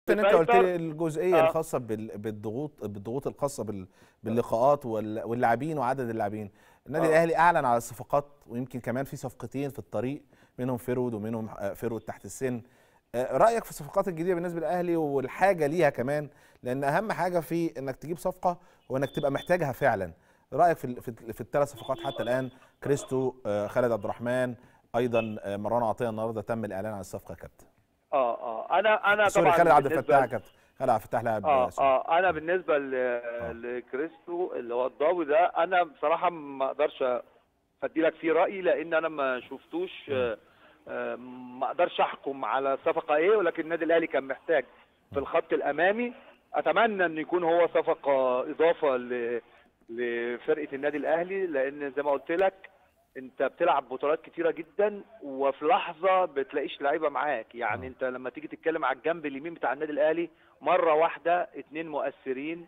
كابتن انت قلت تسيطر. لي الجزئيه آه. الخاصه بال- بالضغوط بالضغوط الخاصه بال- باللقاءات وال- واللاعبين وعدد اللاعبين النادي آه. الاهلي اعلن على الصفقات ويمكن كمان في صفقتين في الطريق منهم فيرود ومنهم آه، فيرود تحت السن آه، رايك في الصفقات الجديده بالنسبه للاهلي والحاجه ليها كمان لان اهم حاجه في انك تجيب صفقه هو انك تبقى محتاجها فعلا رايك في ال- في, ال- في الثلاث صفقات حتى الان كريستو آه، خالد عبد الرحمن ايضا آه، مروان عطيه النهارده تم الاعلان عن الصفقه يا كابتن اه اه انا انا سوري طبعا خالد عبد بالنسبة الفتاح يا كابتن خالد عبد الفتاح لاعب اه سوري. اه انا بالنسبه ل- لكريستو اللي هو الضاوي ده انا بصراحه ما اقدرش ادي لك فيه رايي لان انا ما شفتوش آه، آه، ما اقدرش احكم على الصفقه ايه ولكن النادي الاهلي كان محتاج في الخط الامامي اتمنى ان يكون هو صفقه اضافه ل لفرقه النادي الاهلي لان زي ما قلت لك انت بتلعب بطولات كتيره جدا وفي لحظه بتلاقيش لعيبه معاك يعني انت لما تيجي تتكلم على الجنب اليمين بتاع النادي الاهلي مره واحده اتنين مؤثرين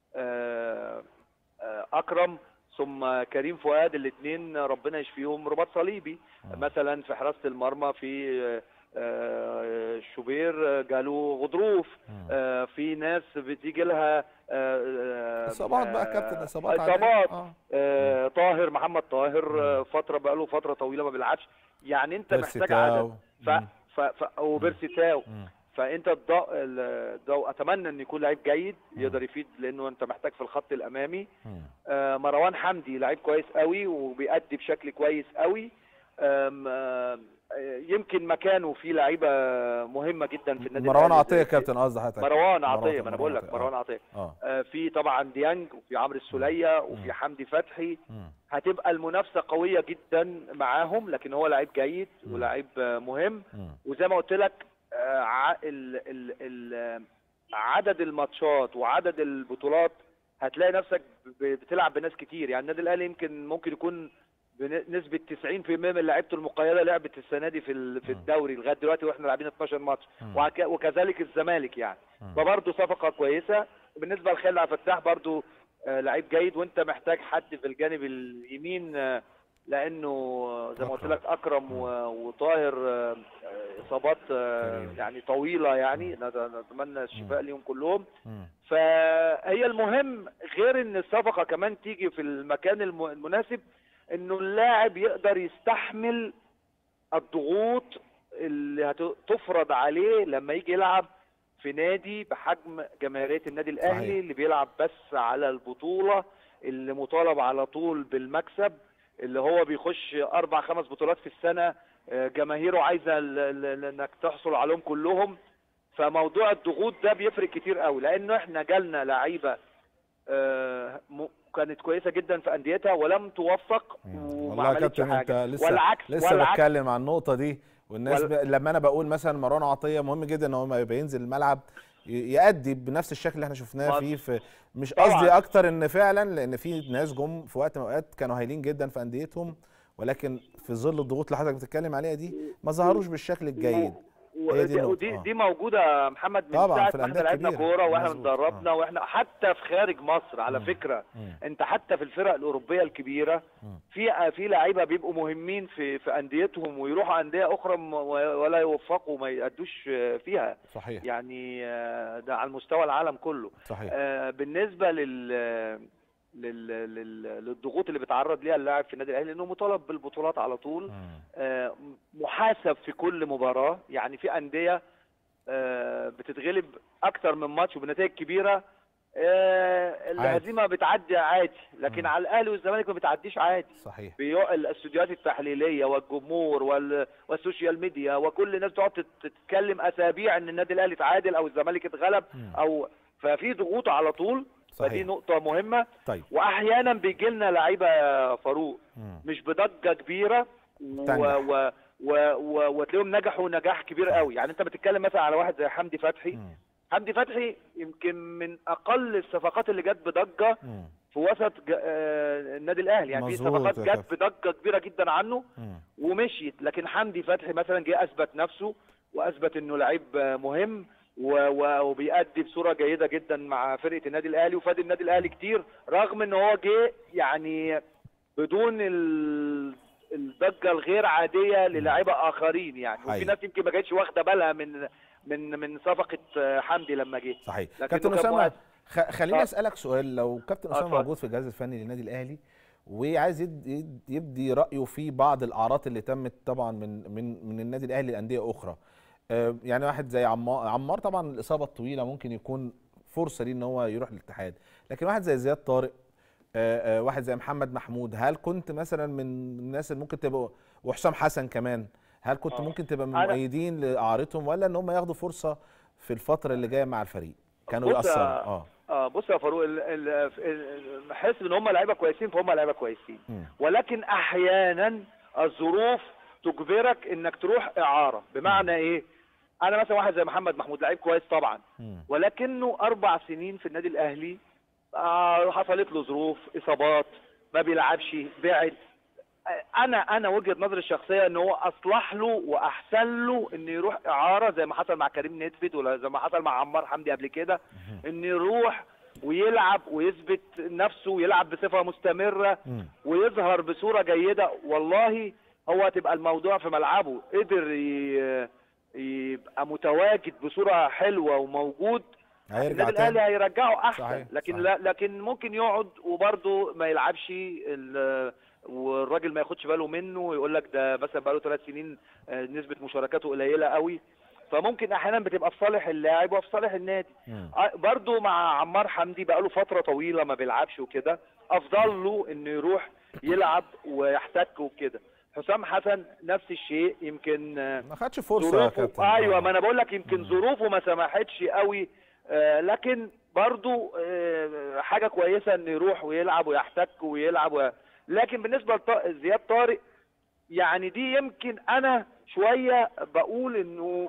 آه، آه، اكرم ثم كريم فؤاد الاثنين ربنا يشفيهم رباط صليبي مثلا في حراسه المرمى في آه، آه، شوبير آه، جاله غضروف آه، في ناس بتيجي لها آه، آه، اصابات بقى يا كابتن آه، اصابات عادية. اصابات آه. آه، طاهر محمد طاهر آه، فتره بقاله فتره طويله ما بيلعبش يعني انت بيرسي محتاج تاو. عدد ف مم. ف ف وبيرسي تاو مم. فانت الضوء الضوء اتمنى ان يكون لعيب جيد يقدر يفيد لانه انت محتاج في الخط الامامي مم. آه، مروان حمدي لعيب كويس قوي وبيأدي بشكل كويس قوي آم، آم، آه، يمكن مكانه في لعيبه مهمه جدا في النادي مروان الأهلي عطيه زي- كابتن قصدي حضرتك مروان عطيه مروان- ما انا بقول لك عطية. مروان عطيه اه آه، في طبعا ديانج وفي عمرو السوليه وفي حمدي فتحي مم. هتبقى المنافسه قويه جدا معاهم لكن هو لعيب جيد مم. ولاعيب آه، مهم مم. وزي ما قلت لك آه، ع- ال ال ال عدد الماتشات وعدد البطولات هتلاقي نفسك ب- بتلعب بناس كتير يعني النادي الاهلي يمكن ممكن يكون بنسبه 90% من لعيبته المقيده لعبت السنه دي في ال- في الدوري لغايه دلوقتي واحنا لاعبين 12 ماتش مم. وهك- وكذلك الزمالك يعني مم. فبرضه صفقه كويسه بالنسبه لخالد عبد الفتاح برضه آه، لعيب جيد وانت محتاج حد في الجانب اليمين آه، لانه آه، زي ما قلت أكرم. لك اكرم و- وطاهر آه، آه، اصابات آه، كريم. يعني طويله يعني نت- نتمنى الشفاء ليهم كلهم مم. فهي المهم غير ان الصفقه كمان تيجي في المكان الم- المناسب انه اللاعب يقدر يستحمل الضغوط اللي هتفرض عليه لما يجي يلعب في نادي بحجم جماهيريه النادي الاهلي صحيح. اللي بيلعب بس على البطوله اللي مطالب على طول بالمكسب اللي هو بيخش اربع خمس بطولات في السنه آه، جماهيره عايزه ال- ال- انك تحصل عليهم كلهم فموضوع الضغوط ده بيفرق كتير قوي لانه احنا جالنا لعيبه آه، م- كانت كويسه جدا في انديتها ولم توفق وما والله يا عملتش كابتن انت حاجه لسه والعكس لسه والعكس بتكلم عن النقطه دي والناس وال- ب... لما انا بقول مثلا مروان عطيه مهم جدا ان هو ما بينزل الملعب ي- يأدي بنفس الشكل اللي احنا شفناه ما- فيه في مش طبعاً. قصدي اكتر ان فعلا لان في ناس جم في وقت من الاوقات كانوا هايلين جدا في انديتهم ولكن في ظل الضغوط اللي حضرتك بتتكلم عليها دي ما ظهروش بالشكل الجيد هي دي ودي, النقطة. ودي آه. دي موجوده يا محمد من طبعاً ساعه في ما احنا الأندية لعبنا الكبيرة. كوره واحنا مظبوط. اتدربنا آه. واحنا حتى في خارج مصر على مم. فكره مم. انت حتى في الفرق الاوروبيه الكبيره مم. في في لعيبه بيبقوا مهمين في في انديتهم ويروحوا انديه اخرى م- ولا يوفقوا ما يأدوش فيها صحيح يعني آه، ده على مستوى العالم كله صحيح آه، بالنسبه لل لل... لل... للضغوط اللي بيتعرض ليها اللاعب في النادي الاهلي لانه مطالب بالبطولات على طول مم. آه، محاسب في كل مباراه يعني في انديه آه، بتتغلب اكتر من ماتش وبنتائج كبيره آه، الهزيمه بتعدي عادي لكن مم. على الاهلي والزمالك ما بتعديش عادي صحيح بيو- الاستوديوهات التحليليه والجمهور وال... والسوشيال ميديا وكل الناس تقعد تت- تتكلم اسابيع ان النادي الاهلي اتعادل او الزمالك اتغلب مم. او ففي ضغوط على طول فدي صحيح نقطه مهمه طيب واحيانا بيجي لنا لعيبه يا فاروق مم. مش بضجه كبيره و... تنجح. و... و... و... وتلاقيهم نجحوا نجاح كبير قوي يعني انت بتتكلم مثلا على واحد زي حمدي فتحي مم. حمدي فتحي يمكن من اقل الصفقات اللي جت بضجه مم. في وسط ج... آه، النادي الاهلي يعني في مظبوط صفقات يا جت بضجه كبيره جدا عنه مم. ومشيت لكن حمدي فتحي مثلا جه اثبت نفسه واثبت انه لعيب آه، مهم و... و... وبيأدي بصوره جيده جدا مع فرقه النادي الاهلي وفاد النادي الاهلي كتير رغم ان هو جه يعني بدون ال... الضجه الغير عاديه للاعيبه اخرين يعني وفي حقيقي. ناس يمكن ما كانتش واخده بالها من من من صفقه آه، حمدي لما جه صحيح لكنه كابتن كان اسامه مؤثر. خ... خليني آه. اسالك سؤال لو كابتن اسامه اتفضل. موجود في الجهاز الفني للنادي الاهلي وعايز يد... يد... يبدي رايه في بعض الاعراض اللي تمت طبعا من من من النادي الاهلي لانديه اخرى آه، يعني واحد زي عمار عمار طبعا الاصابه الطويله ممكن يكون فرصه ليه ان هو يروح الاتحاد لكن واحد زي زياد طارق آه، آه، واحد زي محمد محمود هل كنت مثلا من الناس اللي ممكن تبقوا وحسام حسن كمان هل كنت آه. ممكن تبقى من أنا- مؤيدين لاعارتهم ولا ان هم ياخدوا فرصه في الفتره اللي جايه مع الفريق كانوا بص يا- يأثروا اه اه بص يا فاروق ال- ال- ال- بحس ان هم لعيبه كويسين فهم لعيبه كويسين مم. ولكن احيانا الظروف تجبرك انك تروح اعاره بمعنى ايه انا مثلا واحد زي محمد محمود لعيب كويس طبعا مم. ولكنه اربع سنين في النادي الاهلي آه حصلت له ظروف اصابات ما بيلعبش بعد آه، انا انا وجهه نظري الشخصيه ان هو اصلح له واحسن له انه يروح اعاره زي ما حصل مع كريم نيدفيد ولا زي ما حصل مع عمار حمدي قبل كده انه يروح ويلعب ويثبت نفسه ويلعب بصفه مستمره مم. ويظهر بصوره جيده والله هو هتبقى الموضوع في ملعبه قدر ي- يبقى متواجد بصوره حلوه وموجود هيرجع النادي الاهلي تاني هيرجعه احسن صحيح، لكن صحيح. لا لكن ممكن يقعد وبرضه ما يلعبش ال- والراجل ما ياخدش باله منه ويقول لك ده مثلا بقاله ثلاث سنين آه، نسبه مشاركاته قليله قوي فممكن احيانا بتبقى في صالح اللاعب وفي صالح النادي مم. آه، برضه مع عمار حمدي بقاله فتره طويله ما بيلعبش وكده افضل له انه يروح يلعب ويحتك وكده حسام حسن نفس الشيء يمكن آه، ما خدش فرصه يا ظروفه كابتن ايوه آه. ما انا بقول لك يمكن ظروفه ما سمحتش قوي آه لكن برضو آه حاجه كويسه انه يروح ويلعب ويحتك ويلعب و... لكن بالنسبه لزياد طارق يعني دي يمكن انا شويه بقول انه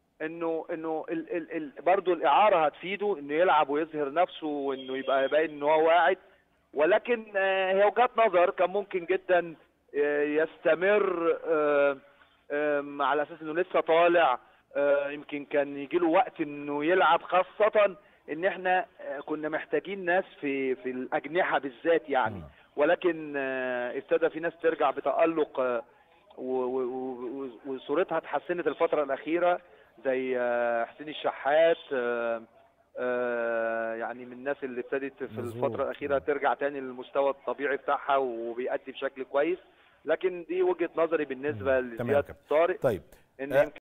انه انه ال ال ال برضه الاعاره هتفيده انه يلعب ويظهر نفسه وانه يبقى باين ان هو واعد ولكن آه، هي وجهات نظر كان ممكن جدا آه، يستمر آه، آم، على اساس انه لسه طالع آه، يمكن كان يجي له وقت انه يلعب خاصه ان احنا آه، كنا محتاجين ناس في في الاجنحه بالذات يعني مم. ولكن آه، ابتدى في ناس ترجع بتالق آه، و- و- و- وصورتها اتحسنت الفتره الاخيره زي آه، حسين الشحات آه، آه، يعني من الناس اللي ابتدت في مظبوط. الفتره الاخيره مم. ترجع تاني للمستوى الطبيعي بتاعها وبيأدي بشكل كويس لكن دي وجهه نظري بالنسبه مم. تمام يا لزياد كابتن. طارق طيب ان آه، يمكن